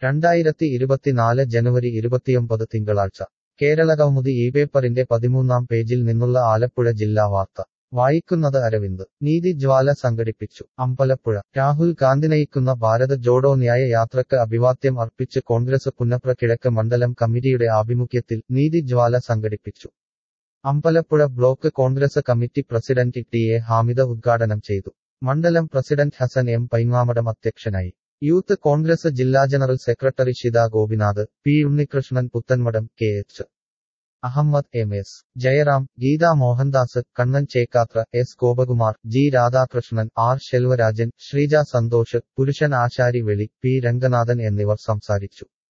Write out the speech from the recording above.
രണ്ടായിരത്തി ഇരുപത്തിനാല് ജനുവരി ഇരുപത്തിയൊമ്പത് തിങ്കളാഴ്ച കേരളകൗമുദി ഈ പേപ്പറിന്റെ പതിമൂന്നാം പേജിൽ നിന്നുള്ള ആലപ്പുഴ ജില്ലാ വാർത്ത വായിക്കുന്നത് അരവിന്ദ് നീതിജ്വാല സംഘടിപ്പിച്ചു അമ്പലപ്പുഴ രാഹുൽ ഗാന്ധി നയിക്കുന്ന ഭാരത് ജോഡോ ന്യായ യാത്രക്ക് അഭിവാദ്യം അർപ്പിച്ച് കോൺഗ്രസ് പുന്നപ്ര കിഴക്ക് മണ്ഡലം കമ്മിറ്റിയുടെ ആഭിമുഖ്യത്തിൽ നീതിജ്വാല സംഘടിപ്പിച്ചു Ambalappuzha block Congress committee president T A Hamida ഉദ്ഘാടനം ചെയ്തു മണ്ഡലം പ്രസിഡന്റ് ഹസൻ എം പൈങ്ങാമടം അധ്യക്ഷനായി യൂത്ത് കോൺഗ്രസ് ജില്ലാ general secretary Shitha Gopinath P Unnikrishnan Puthanmadam K H Ahammed M S Jayaram Geetha Mohandas Kannan Chekkathra S Gopakumar G Radhakrishnan R Selvarajan Sreeja Santhosh Purushan Ashari വെളി പി രംഗനാഥൻ എന്നിവർ സംസാരിച്ചു